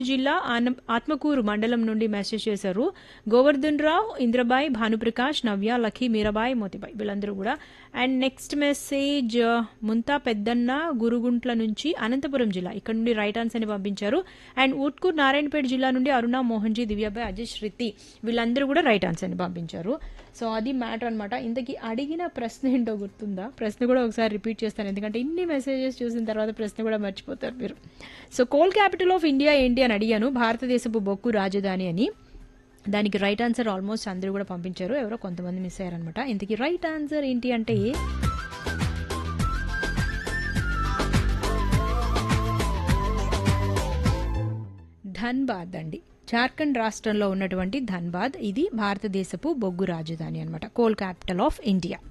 జిల్లా ఆన- ఆత్మకూరు మండలం నుండి మెసేజ్ చేశారు గోవర్ధన్ రావు ఇంద్రబాయ్ భానుప్రకాష్ నవ్య లఖీ మీరాబాయ్ మోతిబాయ్ వీళ్ళందరూ కూడా అండ్ నెక్స్ట్ మెసేజ్ ఆ, ముంతా పెద్దన్న గురుగుంట్ల నుంచి అనంతపురం జిల్లా ఇక్కడ నుండి రైట్ ఆన్సర్ అని పంపించారు అండ్ ఊట్కూర్ నారాయణపేట జిల్లా నుండి అరుణ మోహన్జీ దివ్యాబాయ్ అజయ్ శృతి వీళ్ళందరూ కూడా రైట్ ఆన్సర్ అని పంపించారు సో అది మ్యాటర్ అనమాట ఇంతకీ అడిగిన ప్రశ్న ఏంటో గుర్తుందా ప్రశ్న కూడా ఒకసారి రిపీట్ చేస్తాను ఎందుకంటే ఇన్ని మెసేజెస్ చూసిన తర్వాత ప్రశ్న కూడా మర్చిపోతారు మీరు సో కోల్ క్యాపిటల్ ఆఫ్ ఇండియా ఏంటి అని అడిగాను భారతదేశపు బొక్కు రాజధాని అని దానికి రైట్ ఆన్సర్ ఆల్మోస్ట్ అందరూ కూడా పంపించారు ఎవరో కొంతమంది మిస్ అయ్యారనమాట ఇంతకీ రైట్ ఆన్సర్ ఏంటి అంటే ధన్బాద్ అండి జార్ఖండ్ రాష్ట్రంలో ఉన్నటువంటి ధన్బాద్ ఇది భారతదేశపు బొగ్గు రాజధాని అనమాట కోల్ క్యాపిటల్ ఆఫ్ ఇండియా